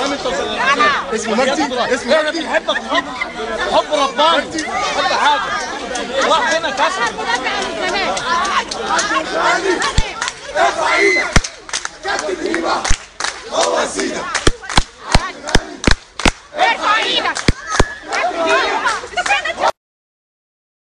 كلام انت اسمه مجدي اسمه احنا بنحبك حب حب رباني حب حاجه راح هنا كسر ارفع ايدك كابتن هيبه هو سيدك